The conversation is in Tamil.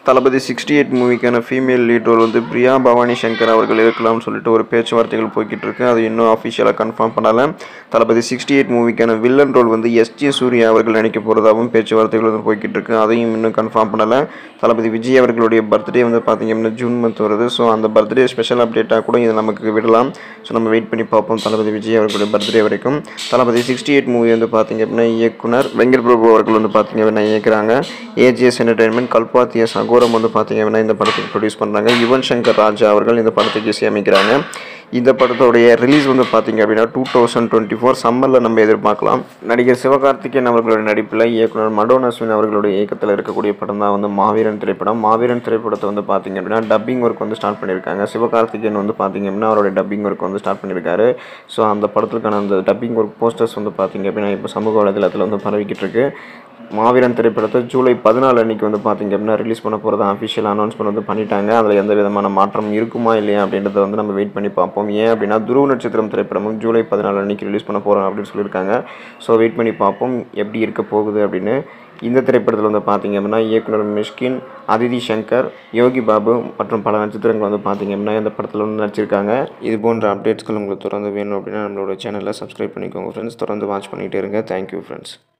தளபதி சிக்ஸ்டி எயிட் மூவிக்கான ஃபீமேல் லீட் ரோல் வந்து பிரியா பவானி சங்கர் அவர்கள் இருக்கலாம்னு சொல்லிட்டு ஒரு பேச்சுவார்த்தைகள் போய்கிட்டு இருக்கு அது இன்னும் அஃபிஷியலாக கன்ஃபார்ம் பண்ணல தளபதி சிக்ஸ்டி எயிட் மூவிக்கான வில்லன் ரோல் வந்து எஸ்ஜே சூர்யா அவர்கள் நடிக்க போகிறதாகவும் பேச்சுவார்த்தைகள் வந்து போய்கிட்டு இருக்கு அதையும் இன்னும் கன்ஃபார்ம் பண்ணல தளபதி விஜய் அவர்களுடைய பர்த்டே வந்து பார்த்தீங்க அப்படின்னா ஜூன் மந்த் வருது ஸோ அந்த பர்த்டே ஸ்பெஷல் அப்டேட்டாக கூட இதை நமக்கு விடலாம் ஸோ நம்ம வெயிட் பண்ணி பார்ப்போம் தளபதி விஜய் அவர்களுடைய பர்த்டே வரைக்கும் தளபதி சிக்ஸ்டி எயிட் மூவி வந்து பார்த்தீங்க அப்படின்னா இயக்குனர் வெங்கட் பிரபு அவர்கள் வந்து பார்த்தீங்க அப்படின்னா இயக்குறாங்க ஏஜிஎஸ் என்டர்டைன்மெண்ட் கல்பாத்திய சகோரம் வந்து பார்த்தீங்க அப்படின்னா இந்த படத்துக்கு ப்ரொடியூஸ் பண்ணுறாங்க யுவன் சங்கர் ராஜா அவர்கள் இந்த படத்துக்கு இசையமைக்கிறாங்க இந்த படத்தோடைய ரிலீஸ் வந்து பார்த்தீங்க அப்படின்னா டூ தௌசண்ட் டுவெண்ட்டி ஃபோர் சம்மரில் நம்ம எதிர்பார்க்கலாம் நடிகர் சிவகார்த்திகேயன் அவர்களுடைய நடிப்பில் இயக்குனர் மடோன் அஸ்வின் அவர்களுடைய இயக்கத்தில் இருக்கக்கூடிய படம் தான் வந்து மாவீரன் திரைப்படம் மாவீரன் திரைப்படத்தை வந்து பார்த்தீங்க அப்படின்னா டப்பிங் ஒர்க் வந்து ஸ்டார்ட் பண்ணியிருக்காங்க சிவகார்த்திகேயன் வந்து பார்த்தீங்க அப்படின்னா அவருடைய டப்பிங் ஒர்க் வந்து ஸ்டார்ட் பண்ணியிருக்காரு ஸோ அந்த படத்துக்கான அந்த டப்பிங் ஒர்க் போஸ்டர்ஸ் வந்து பார்த்தீங்க அப்படின்னா இப்போ சமூக வலைதளத்தில் வந்து பரவிக்கிட்டு இருக்கு மாவீரன் திரைப்படத்தை ஜூலை பதினாலு அன்னைக்கு வந்து பார்த்தீங்க அப்படின்னா ரிலீஸ் பண்ண போகிறதா அஃபிஷியல் அனௌன்ஸ்மெண்ட் வந்து பண்ணிட்டாங்க அதில் எந்த விதமான மாற்றம் இருக்குமா இல்லையா அப்படின்றத வந்து நம்ம வெயிட் பண்ணி பார்ப்போம் ஏன் அப்படின்னா துருவ நட்சத்திரம் திரைப்படமும் ஜூலை பதினாலு அன்னைக்கு ரிலீஸ் பண்ண போகிறோம் அப்படின்னு சொல்லியிருக்காங்க ஸோ வெயிட் பண்ணி பார்ப்போம் எப்படி இருக்க போகுது அப்படின்னு இந்த திரைப்படத்தில் வந்து பார்த்தீங்க அப்படின்னா இயக்குனர் மிஷ்கின் அதிதி சங்கர் யோகி பாபு மற்றும் பல நட்சத்திரங்கள் வந்து பார்த்தீங்க அப்படின்னா இந்த படத்தில் வந்து நடிச்சிருக்காங்க இது போன்ற அப்டேட்ஸ்கள் உங்களுக்கு தொடர்ந்து வேணும் அப்படின்னா நம்மளோட சேனலை சப்ஸ்கிரைப் பண்ணிக்கோங்க ஃப்ரெண்ட்ஸ் தொடர்ந்து வாட்ச் பண்ணிகிட்டே இருங்க தேங்க்யூ ஃப்ரெண்ட்ஸ்